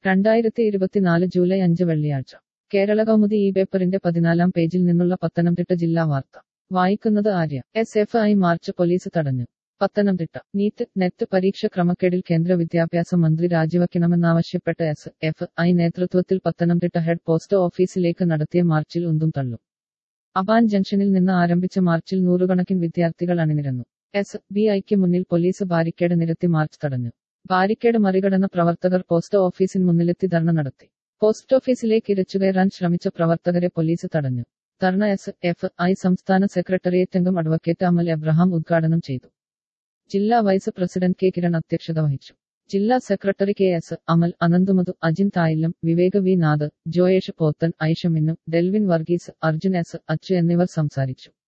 രണ്ടായിരത്തി ഇരുപത്തിനാല് ജൂലൈ അഞ്ച് വെള്ളിയാഴ്ച കേരള കൗമുദി ഈ പേപ്പറിന്റെ പതിനാലാം പേജിൽ നിന്നുള്ള പത്തനംതിട്ട ജില്ലാ വാർത്ത വായിക്കുന്നത് Arya S F I march police തടഞ്ഞു പത്തനംതിട്ട നീറ്റ് നെറ്റ് പരീക്ഷ ക്രമക്കേടിൽ കേന്ദ്ര വിദ്യാഭ്യാസ മന്ത്രി രാജിവെക്കണമെന്നാവശ്യപ്പെട്ട് എസ് എഫ് ഐ നേതൃത്വത്തിൽ പത്തനംതിട്ട ഹെഡ് പോസ്റ്റ് ഓഫീസിലേക്ക് നടത്തിയ മാർച്ചിൽ ഉന്തും തള്ളും അബാൻ ജംഗ്ഷനിൽ നിന്ന് ആരംഭിച്ച മാർച്ചിൽ നൂറുകണക്കിന് വിദ്യാർത്ഥികൾ അണിനിരന്നു എസ് ബി ഐക്ക് മുന്നിൽ പോലീസ് ബാരിക്കേഡ് നിരത്തി മാർച്ച് തടഞ്ഞു ബാരിക്കേഡ് മറികടന്ന പ്രവർത്തകർ പോസ്റ്റ് ഓഫീസിന് മുന്നിലെത്തി ധർണ നടത്തി പോസ്റ്റ് ഓഫീസിലേക്ക് ഇരച്ചുകയറാൻ ശ്രമിച്ച പ്രവർത്തകരെ പോലീസ് തടഞ്ഞു ധർണ എസ് എഫ് ഐ സംസ്ഥാന സെക്രട്ടേറിയറ്റ് അംഗം അഡ്വക്കേറ്റ് അമൽ എബ്രഹാം ഉദ്ഘാടനം ചെയ്തു ജില്ലാ വൈസ് പ്രസിഡന്റ് കെ കിരൺ അധ്യക്ഷത വഹിച്ചു ജില്ലാ secretary K S Amal Ananthu Madhu Ajin Thayillam Vivek V Nath Joyesh Pothan Aisha Minnu Delvin Varghese Arjun S Achu എന്നിവർ സംസാരിച്ചു